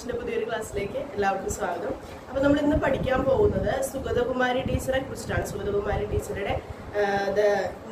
ഇംഗ്ലീഷിന്റെ പുതിയൊരു ക്ലാസ്സിലേക്ക് എല്ലാവർക്കും സ്വാഗതം അപ്പൊ നമ്മൾ ഇന്ന് പഠിക്കാൻ പോകുന്നത് സുഗതകുമാരി ടീച്ചറെ കുറിച്ചിട്ടാണ് സുഗതകുമാരി ടീച്ചറുടെ ദ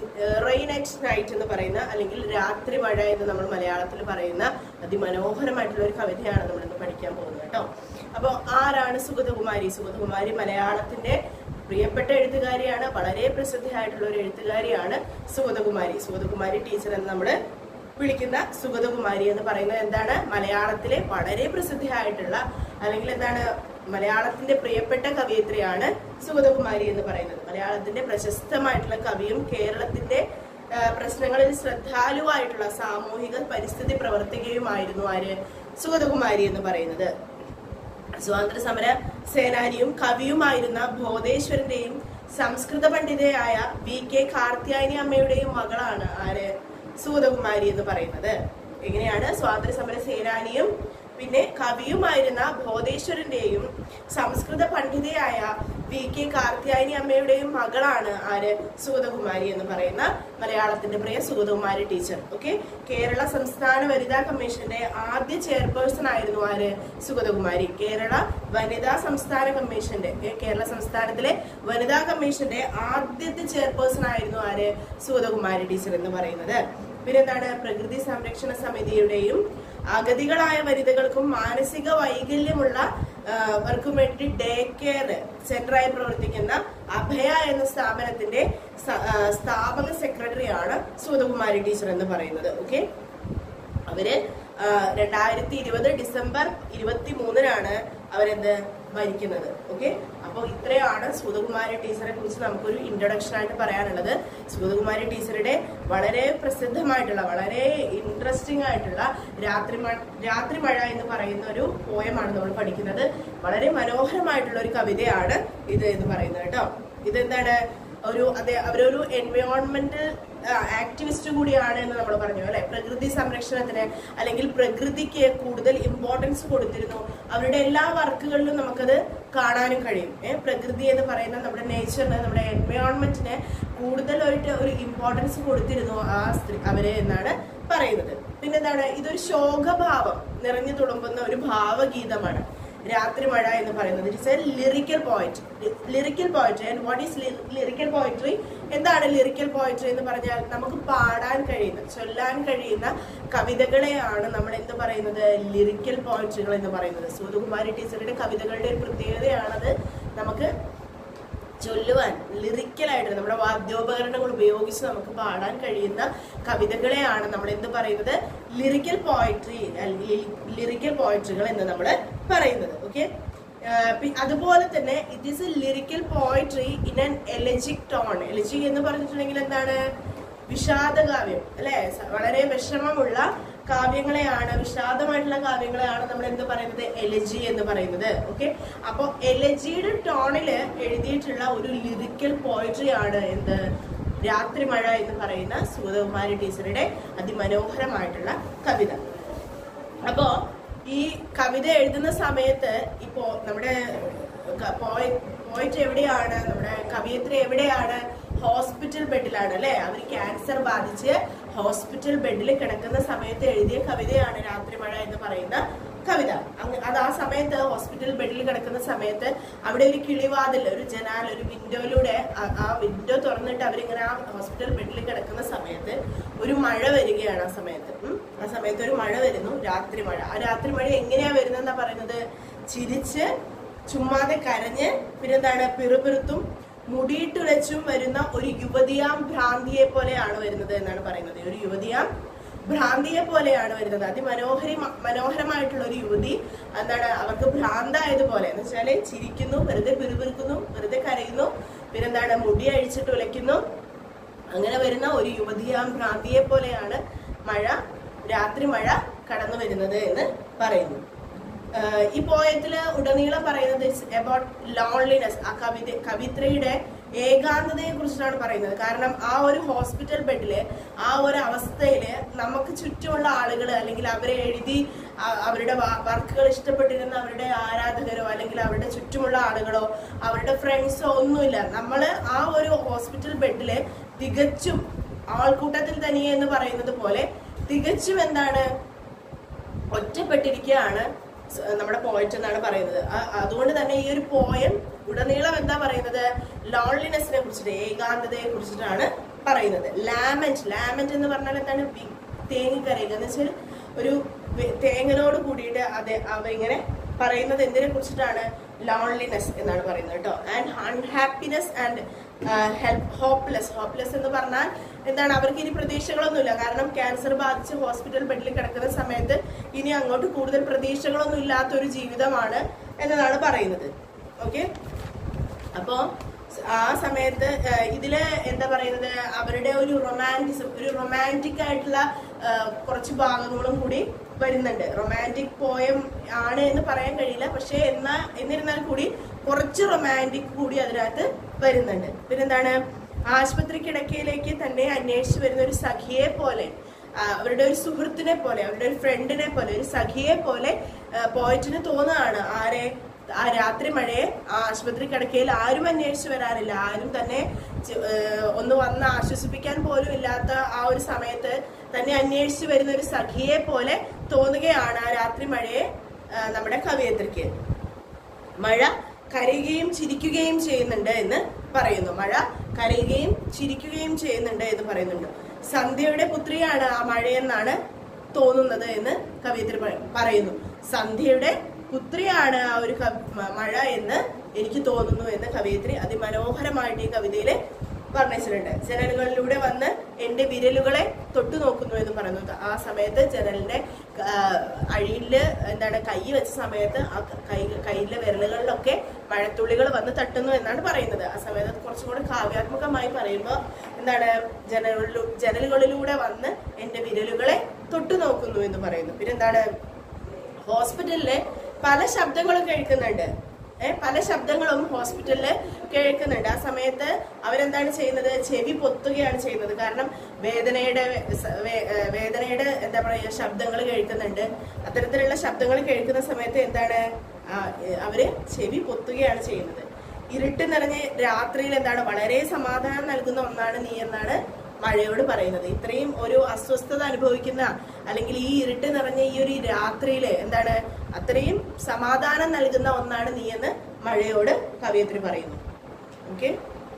റെയിൻ അറ്റ് നൈറ്റ് എന്ന് പറയുന്ന അല്ലെങ്കിൽ രാത്രി മഴ എന്ന് നമ്മൾ മലയാളത്തിൽ പറയുന്ന അതിമനോഹരമായിട്ടുള്ള ഒരു കവിതയാണ് നമ്മൾ ഇന്ന് പഠിക്കാൻ പോകുന്നത് കേട്ടോ അപ്പോൾ ആരാണ് സുഗതകുമാരി സുഗതകുമാരി മലയാളത്തിന്റെ പ്രിയപ്പെട്ട എഴുത്തുകാരിയാണ് വളരെ പ്രസിദ്ധയായിട്ടുള്ള ഒരു എഴുത്തുകാരിയാണ് സുഗതകുമാരി സുഗതകുമാരി ടീച്ചർ എന്ന് നമ്മൾ വിളിക്കുന്ന സുഗതകുമാരി എന്ന് പറയുന്നത് എന്താണ് മലയാളത്തിലെ വളരെ പ്രസിദ്ധയായിട്ടുള്ള അല്ലെങ്കിൽ എന്താണ് മലയാളത്തിന്റെ പ്രിയപ്പെട്ട കവയിത്രിയാണ് സുഗതകുമാരി എന്ന് പറയുന്നത് മലയാളത്തിന്റെ പ്രശസ്തമായിട്ടുള്ള കവിയും കേരളത്തിന്റെ ആ, പ്രശ്നങ്ങളിൽ ശ്രദ്ധാലുവായിട്ടുള്ള സാമൂഹിക പരിസ്ഥിതി പ്രവർത്തകയുമായിരുന്നു ആര് സുഗതകുമാരി എന്ന് പറയുന്നത് സ്വാതന്ത്ര്യ സമര സേനാനിയും കവിയുമായിരുന്ന ബോധേശ്വരന്റെയും സംസ്കൃത പണ്ഡിതയായ വി കെ കാർത്യായനി അമ്മയുടെയും മകളാണ് ആര് സൂതകുമാരി എന്ന് പറയുന്നത് എങ്ങനെയാണ് സ്വാതന്ത്ര്യ സമര സേനാനിയും പിന്നെ കവിയുമായിരുന്ന ബോധേശ്വരന്റെയും സംസ്കൃത പണ്ഡിതയായ വി കെ കാർത്യായനി അമ്മയുടെയും മകളാണ് ആര് സുഗതകുമാരി എന്ന് പറയുന്ന മലയാളത്തിന്റെ പ്രിയ സുഗതകുമാരി ടീച്ചർ ഓക്കെ കേരള സംസ്ഥാന വനിതാ കമ്മീഷന്റെ ആദ്യ ചെയർപേഴ്സൺ ആയിരുന്നു ആര് സുഗതകുമാരി കേരള വനിതാ സംസ്ഥാന കമ്മീഷന്റെ ഏ, കേരള സംസ്ഥാനത്തിലെ വനിതാ കമ്മീഷന്റെ ആദ്യത്തെ ചെയർപേഴ്സൺ ആയിരുന്നു ആര് സുഗതകുമാരി ടീച്ചർ എന്ന് പറയുന്നത് പിന്നെന്താണ് പ്രകൃതി സംരക്ഷണ സമിതിയുടെയും അഗതികളായ വനിതകൾക്കും മാനസിക വൈകല്യമുള്ള ആ, വർക്കും വേണ്ടി ഡേ കെയർ സെന്ററായി പ്രവർത്തിക്കുന്ന അഭയ എന്ന സ്ഥാപനത്തിന്റെ സ- ആ, സ്ഥാപക സെക്രട്ടറിയാണ് സുഗതകുമാരി ടീച്ചർ എന്ന് പറയുന്നത് ഓക്കെ അവര് രണ്ടായിരത്തി ഇരുപത് ഡിസംബർ ഇരുപത്തി മൂന്നിനാണ് അവരെന്ത് മരിക്കുന്നത് ഓക്കെ അപ്പോൾ ഇത്രയാണ് സുഗതകുമാരി ടീച്ചറെ കുറിച്ച് നമുക്കൊരു ഇൻട്രൊഡക്ഷൻ ആയിട്ട് പറയാനുള്ളത് സുഗതകുമാരി ടീച്ചറുടെ വളരെ പ്രസിദ്ധമായിട്ടുള്ള വളരെ ഇൻട്രസ്റ്റിംഗ് ആയിട്ടുള്ള രാത്രി മഴ രാത്രി മഴ എന്ന് പറയുന്ന ഒരു പോയമാണ് നമ്മൾ പഠിക്കുന്നത് വളരെ മനോഹരമായിട്ടുള്ള ഒരു കവിതയാണ് ഇത് എന്ന് പറയുന്നത് കേട്ടോ ഇതെന്താണ് ഒരു അതെ അവരൊരു എൻവയോൺമെന്റൽ ആക്ടിവിസ്റ്റ് കൂടിയാണ് എന്ന് നമ്മൾ പറഞ്ഞു അല്ലെ പ്രകൃതി സംരക്ഷണത്തിന് അല്ലെങ്കിൽ പ്രകൃതിക്ക് കൂടുതൽ ഇമ്പോർട്ടൻസ് കൊടുത്തിരുന്നു അവരുടെ എല്ലാ വർക്കുകളിലും നമുക്കത് കാണാനും കഴിയും ഏഹ് പ്രകൃതി എന്ന് പറയുന്ന നമ്മുടെ നേച്ചറിന് നമ്മുടെ എൻവയോൺമെന്റിന് കൂടുതലായിട്ട് ഒരു ഇമ്പോർട്ടൻസ് കൊടുത്തിരുന്നു ആ സ്ത്രീ അവര് എന്നാണ് പറയുന്നത് പിന്നെന്താണ് ഇതൊരു ശോകഭാവം നിറഞ്ഞു തുളുമ്പുന്ന ഒരു ഭാവഗീതമാണ് രാത്രി മഴ എന്ന് പറയുന്നത് it's a lyrical poet lyrical poetry and what is lyrical poetry എന്താണ് ലിറിക്കൽ പോയിട്രി എന്ന് പറഞ്ഞാൽ നമുക്ക് പാടാൻ കഴിയുന്ന ചൊല്ലാൻ കഴിയുന്ന കവിതകളെയാണ് നമ്മൾ എന്ത് പറയുന്നത് ലിറിക്കൽ പോയിട്രികൾ എന്ന് പറയുന്നത് സൂര്യകുമാരി ടീച്ചറുടെ കവിതകളുടെ ഒരു പ്രത്യേകതയാണത് നമുക്ക് ചൊല്ലുവാൻ ലിറിക്കലായിട്ട് നമ്മുടെ വാദ്യോപകരണങ്ങൾ ഉപയോഗിച്ച് നമുക്ക് പാടാൻ കഴിയുന്ന കവിതകളെയാണ് നമ്മൾ എന്ത് പറയുന്നത് ലിറിക്കൽ പോയിട്രി ലിറിക്കൽ പോയിട്രികൾ എന്ന് നമ്മൾ പറയുന്നത് ഓക്കെ അതുപോലെ തന്നെ it is a lyrical poetry in an elegiac tone elegiac എന്ന് പറഞ്ഞിട്ടുണ്ടെങ്കിൽ എന്താണ് വിഷാദകാവ്യം അല്ലെ വളരെ വിഷമമുള്ള കാവ്യങ്ങളെയാണ് വിഷാദമായിട്ടുള്ള കാവ്യങ്ങളെയാണ് നമ്മൾ എന്ത് പറയുന്നത് എലജി എന്ന് പറയുന്നത് ഓക്കെ അപ്പൊ എലജിയുടെ ടോണില് എഴുതിയിട്ടുള്ള ഒരു ലിറിക്കൽ പോയിട്രി ആണ് എന്ത് രാത്രി മഴ എന്ന് പറയുന്ന സുഗതകുമാരി ടീച്ചറുടെ അതിമനോഹരമായിട്ടുള്ള കവിത അപ്പോ ഈ കവിത എഴുതുന്ന സമയത്ത് ഇപ്പോ നമ്മുടെ പോയിന്റ് എവിടെയാണ് നമ്മുടെ കവിയത്രി എവിടെയാണ് ഹോസ്പിറ്റൽ ബെഡിലാണ് അല്ലെ അവർ ക്യാൻസർ ബാധിച്ച് ഹോസ്പിറ്റൽ ബെഡിൽ കിടക്കുന്ന സമയത്ത് എഴുതിയ കവിതയാണ് രാത്രി മഴ എന്ന് പറയുന്ന കവിത അങ്ങ് അത് ആ സമയത്ത് ഹോസ്പിറ്റൽ ബെഡിൽ കിടക്കുന്ന സമയത്ത് അവിടെ ഒരു കിളിവാതിൽ ഒരു ജനാൽ ഒരു വിൻഡോയിലൂടെ ആ- ആ വിൻഡോ തുറന്നിട്ട് അവരിങ്ങനെ ആ ഹോസ്പിറ്റൽ ബെഡിൽ കിടക്കുന്ന സമയത്ത് ഒരു മഴ വരികയാണ് ആ സമയത്ത് ഉം. ആ സമയത്ത് ഒരു മഴ വരുന്നു രാത്രി മഴ ആ രാത്രി മഴ എങ്ങനെയാ വരുന്നതെന്നാ പറയുന്നത് ചിരിച്ച് ചുമ്മാതെ കരഞ്ഞ് പിന്നെന്താണ് പിറുപിറുത്തും മുടിയിട്ടുലച്ചും വരുന്ന ഒരു യുവതിയാം ഭ്രാന്തിയെ പോലെയാണ് വരുന്നത് എന്നാണ് പറയുന്നത് ഒരു യുവതിയാം ഭ്രാന്തിയെ പോലെയാണ് വരുന്നത് അതിമനോഹരി മനോഹരമായിട്ടുള്ള ഒരു യുവതി എന്താണ് അവർക്ക് ഭ്രാന്തായതുപോലെ എന്ന് വെച്ചാല് ചിരിക്കുന്നു വെറുതെ പിറുപിറുക്കുന്നു വെറുതെ കരയുന്നു പിന്നെന്താണ് മുടി അഴിച്ചിട്ട് ഉലയ്ക്കുന്നു അങ്ങനെ വരുന്ന ഒരു യുവതിയാം ഭ്രാന്തിയെ പോലെയാണ് മഴ രാത്രി മഴ കടന്നു വരുന്നത് എന്ന് പറയുന്നു ആഹ് ഈ പോയത്തില് ഉടനീളം പറയുന്നത് അബൌട്ട് ലോൺലിനെസ് ആ കവിത കവിത്രയുടെ ഏകാന്തതയെ കുറിച്ചിട്ടാണ് പറയുന്നത് കാരണം ആ ഒരു ഹോസ്പിറ്റൽ ബെഡില് ആ ഒരു അവസ്ഥയില് നമുക്ക് ചുറ്റുമുള്ള ആളുകൾ അല്ലെങ്കിൽ അവരെ എഴുതി ആ- അവരുടെ വർക്കുകൾ ഇഷ്ടപ്പെട്ടിരുന്ന അവരുടെ ആരാധകരോ അല്ലെങ്കിൽ അവരുടെ ചുറ്റുമുള്ള ആളുകളോ അവരുടെ ഫ്രണ്ട്സോ ഒന്നുമില്ല നമ്മൾ ആ ഒരു ഹോസ്പിറ്റൽ ബെഡില് തികച്ചും ആൾക്കൂട്ടത്തിൽ തനിയെ എന്ന് പറയുന്നത് പോലെ തികച്ചും എന്താണ് ഒറ്റപ്പെട്ടിരിക്കുകയാണ് സ് നമ്മുടെ പോയിന്റ് എന്നാണ് പറയുന്നത് ആ- അതുകൊണ്ട് തന്നെ ഈ ഒരു പോയം ഉടനീളം എന്താ പറയുന്നത് ലോൺലിനെസിനെ കുറിച്ചിട്ട് ഏകാന്തതയെ കുറിച്ചിട്ടാണ് പറയുന്നത് ലാമന്റ് ലാമന്റ് എന്ന് പറഞ്ഞാൽ എന്താണ് വി- തേങ്ങിക്കരയുക എന്ന് വെച്ചാൽ ഒരു വെ- തേങ്ങലോട് കൂടിയിട്ട് അതെ അവ ഇങ്ങനെ പറയുന്നത് എന്തിനെ കുറിച്ചിട്ടാണ് ലോൺലിനെസ് എന്നാണ് പറയുന്നത് കേട്ടോ and unhappiness and help hopeless hopeless എന്ന് പറഞ്ഞാൽ എന്താണ് അവർക്ക് ഇനി പ്രതീക്ഷകളൊന്നുമില്ല കാരണം ക്യാൻസർ ബാധിച്ച് ഹോസ്പിറ്റൽ ബെഡിൽ കിടക്കുന്ന സമയത്ത് ഇനി അങ്ങോട്ട് കൂടുതൽ പ്രതീക്ഷകളൊന്നും ഇല്ലാത്ത ഒരു ജീവിതമാണ് എന്നതാണ് പറയുന്നത് ഓക്കെ അപ്പോ ആ സമയത്ത് ഏഹ്, ഇതില് എന്താ പറയുന്നത് അവരുടെ ഒരു റൊമാൻറ്റിസം ഒരു റൊമാൻറ്റിക് ആയിട്ടുള്ള ഏഹ്, കുറച്ച് ഭാഗങ്ങളും കൂടി വരുന്നുണ്ട് റൊമാൻറ്റിക് പോയം ആണ് എന്ന് പറയാൻ കഴിയില്ല പക്ഷെ എന്നാ എന്നിരുന്നാൽ കൂടി കുറച്ച് റൊമാൻറ്റിക് കൂടി അതിനകത്ത് വരുന്നുണ്ട് പിന്നെന്താണ് ആശുപത്രി കിടക്കയിലേക്ക് തന്നെ അന്വേഷിച്ച് വരുന്ന ഒരു സഖിയെ പോലെ ആ, അവരുടെ ഒരു സുഹൃത്തിനെ പോലെ അവരുടെ ഒരു ഫ്രണ്ടിനെ പോലെ ഒരു സഖിയെ പോലെ പോയിട്ടിന് തോന്നുകയാണ് ആരെ ആ രാത്രി മഴയെ ആ ആശുപത്രി കിടക്കയിൽ ആരും അന്വേഷിച്ചു വരാറില്ല ആരും തന്നെ ചെ- ഏഹ് ഒന്ന് വന്ന് ആശ്വസിപ്പിക്കാൻ പോലും ഇല്ലാത്ത ആ ഒരു സമയത്ത് തന്നെ അന്വേഷിച്ചു വരുന്ന ഒരു സഖിയെ പോലെ തോന്നുകയാണ് ആ രാത്രി മഴയെ ആ, നമ്മുടെ കവിയത്രിക്ക് മഴ കരയുകയും ചിരിക്കുകയും ചെയ്യുന്നുണ്ട് എന്ന് പറയുന്നു മഴ കരയുകയും ചിരിക്കുകയും ചെയ്യുന്നുണ്ട് എന്ന് പറയുന്നുണ്ട് സന്ധ്യയുടെ പുത്രിയാണ് ആ മഴയെന്നാണ് തോന്നുന്നത് എന്ന് കവിയത്രി പ- പറയുന്നു സന്ധ്യയുടെ പുത്രിയാണ് ആ ഒരു കവി- മ- മഴ എന്ന് എനിക്ക് തോന്നുന്നു എന്ന് കവിയത്രി അതിമനോഹരമായിട്ട് ഈ കവിതയില് വർണ്ണിച്ചിട്ടുണ്ട് ജനലുകളിലൂടെ വന്ന് എന്റെ വിരലുകളെ തൊട്ടു നോക്കുന്നു എന്ന് പറയുന്നു ആ സമയത്ത് ജനലിന്റെ ആ, അഴിയില് എന്താണ് കൈ വെച്ച സമയത്ത് ആ കൈ കയ്യിലെ വിരലുകളിലൊക്കെ മഴത്തുള്ളികൾ വന്ന് തട്ടുന്നു എന്നാണ് പറയുന്നത് ആ സമയത്ത് അത് കുറച്ചും കൂടെ കാവ്യാത്മകമായി പറയുമ്പോൾ എന്താണ് ജനലിലൂ ജനലുകളിലൂടെ വന്ന് എന്റെ വിരലുകളെ തൊട്ടു നോക്കുന്നു എന്ന് പറയുന്നു പിന്നെന്താണ് ഹോസ്പിറ്റലില് പല ശബ്ദങ്ങളും കേൾക്കുന്നുണ്ട് ഏഹ് പല ശബ്ദങ്ങളും ഹോസ്പിറ്റലില് കേൾക്കുന്നുണ്ട് ആ സമയത്ത് അവരെന്താണ് ചെയ്യുന്നത് ചെവി പൊത്തുകയാണ് ചെയ്യുന്നത് കാരണം വേദനയുടെ സ- വേ- ഏഹ് വേദനയുടെ എന്താ പറയുക ശബ്ദങ്ങൾ കേൾക്കുന്നുണ്ട് അത്തരത്തിലുള്ള ശബ്ദങ്ങൾ കേൾക്കുന്ന സമയത്ത് എന്താണ് ആ, ഏഹ് അവര് ചെവി പൊത്തുകയാണ് ചെയ്യുന്നത് ഇരുട്ട് നിറഞ്ഞ് രാത്രിയിൽ എന്താണ് വളരെ സമാധാനം നൽകുന്ന ഒന്നാണ് നീ എന്നാണ് മഴയോട് പറയുന്നത് ഇത്രയും ഒരു അസ്വസ്ഥത അനുഭവിക്കുന്ന അല്ലെങ്കിൽ ഈ ഇരുട്ട് നിറഞ്ഞ ഈ ഒരു രാത്രിയില് എന്താണ് അത്രയും സമാധാനം നൽകുന്ന ഒന്നാണ് നീ എന്ന് മഴയോട് കവിയത്രി പറയുന്നു ഓക്കെ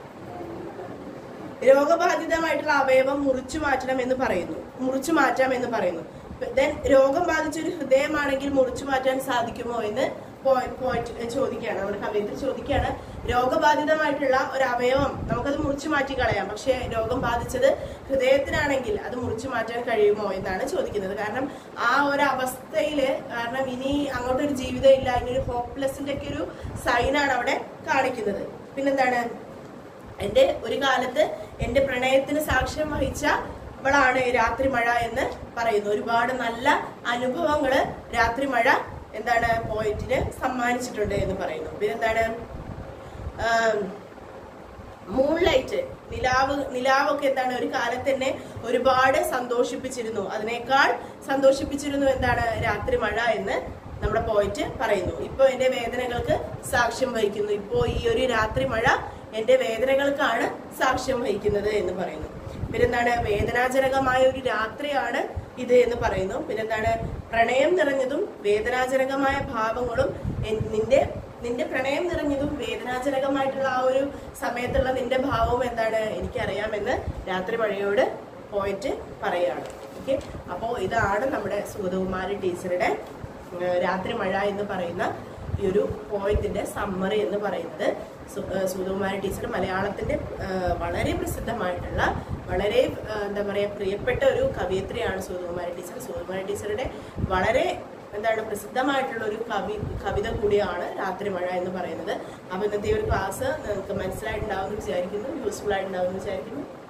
രോഗബാധിതമായിട്ടുള്ള അവയവം മുറിച്ചു മാറ്റണം എന്ന് പറയുന്നു മുറിച്ചു മാറ്റാം എന്ന് പറയുന്നു ദെൻ രോഗം ബാധിച്ച ഒരു ഹൃദയമാണെങ്കിൽ മുറിച്ചു മാറ്റാൻ സാധിക്കുമോ എന്ന് പോയി- പോയിട്ട് ചോദിക്കുകയാണ് നമ്മുടെ കവിയത്രി ചോദിക്കുകയാണ് രോഗബാധിതമായിട്ടുള്ള ഒരു അവയവം നമുക്കത് മുറിച്ചു മാറ്റി കളയാം പക്ഷെ രോഗം ബാധിച്ചത് ഹൃദയത്തിനാണെങ്കിൽ അത് മുറിച്ചു മാറ്റാൻ കഴിയുമോ എന്നാണ് ചോദിക്കുന്നത് കാരണം ആ ഒരു അവസ്ഥയില് കാരണം ഇനി അങ്ങോട്ടൊരു ജീവിതം ഇല്ല ഇനി ഒരു ഹോപ്പ്ലെസിന്റെ ഒക്കെ ഒരു സൈനാണ് അവിടെ കാണിക്കുന്നത് പിന്നെന്താണ് എന്റെ ഒരു കാലത്ത് എന്റെ പ്രണയത്തിന് സാക്ഷ്യം വഹിച്ച അവളാണ് രാത്രി മഴ എന്ന് പറയുന്നു ഒരുപാട് നല്ല അനുഭവങ്ങള് രാത്രി മഴ എന്താണ് പോയിന്റിന് സമ്മാനിച്ചിട്ടുണ്ട് എന്ന് പറയുന്നു പിന്നെന്താണ് മൂൺലൈറ്റ് നിലാവ് നിലാവൊക്കെ എന്താണ് ഒരു കാലത്ത് തന്നെ ഒരുപാട് സന്തോഷിപ്പിച്ചിരുന്നു അതിനേക്കാൾ സന്തോഷിപ്പിച്ചിരുന്നു എന്താണ് രാത്രി മഴ എന്ന് നമ്മുടെ പോയിന്റ് പറയുന്നു ഇപ്പൊ എന്റെ വേദനകൾക്ക് സാക്ഷ്യം വഹിക്കുന്നു ഇപ്പോ ഈ ഒരു രാത്രി മഴ എന്റെ വേദനകൾക്കാണ് സാക്ഷ്യം വഹിക്കുന്നത് എന്ന് പറയുന്നു പിന്നെന്താണ് വേദനാജനകമായ ഒരു രാത്രിയാണ് ഇത് എന്ന് പറയുന്നു പിന്നെന്താണ് പ്രണയം നിറഞ്ഞതും വേദനാജനകമായ ഭാവങ്ങളും എൻ- നിന്റെ നിന്റെ പ്രണയം നിറഞ്ഞതും വേദനാജനകമായിട്ടുള്ള ആ ഒരു സമയത്തുള്ള നിന്റെ ഭാവവും എന്താണ് എനിക്കറിയാമെന്ന് രാത്രി മഴയോട് പോയിട്ട് പറയാണ് ഓക്കെ അപ്പോൾ ഇതാണ് നമ്മുടെ സുഗതകുമാരി ടീച്ചറുടെ ഏഹ്, രാത്രി മഴ എന്ന് പറയുന്ന ഈ ഒരു പോയിന്റിന്റെ സമ്മറി എന്ന് പറയുന്നത് സു- ഏഹ്, സുഗതകുമാരി ടീച്ചർ മലയാളത്തിന്റെ ഏഹ്, വളരെ പ്രസിദ്ധമായിട്ടുള്ള വളരെ ഏഹ്, എന്താ പറയുക പ്രിയപ്പെട്ട ഒരു കവിയത്രിയാണ് സുഗതകുമാരി ടീച്ചർ സുഗതകുമാരി ടീച്ചറുടെ വളരെ എന്താണ് പ്രസിദ്ധമായിട്ടുള്ള ഒരു കവി കവിത കൂടിയാണ് രാത്രി മഴ എന്ന് പറയുന്നത് അപ്പൊ ഇന്നത്തെ ഈ ഒരു ക്ലാസ് നിങ്ങൾക്ക് മനസ്സിലായിട്ടുണ്ടാവും എന്ന് വിചാരിക്കുന്നു യൂസ്ഫുൾ ആയിട്ടുണ്ടാവും എന്ന് വിചാരിക്കുന്നു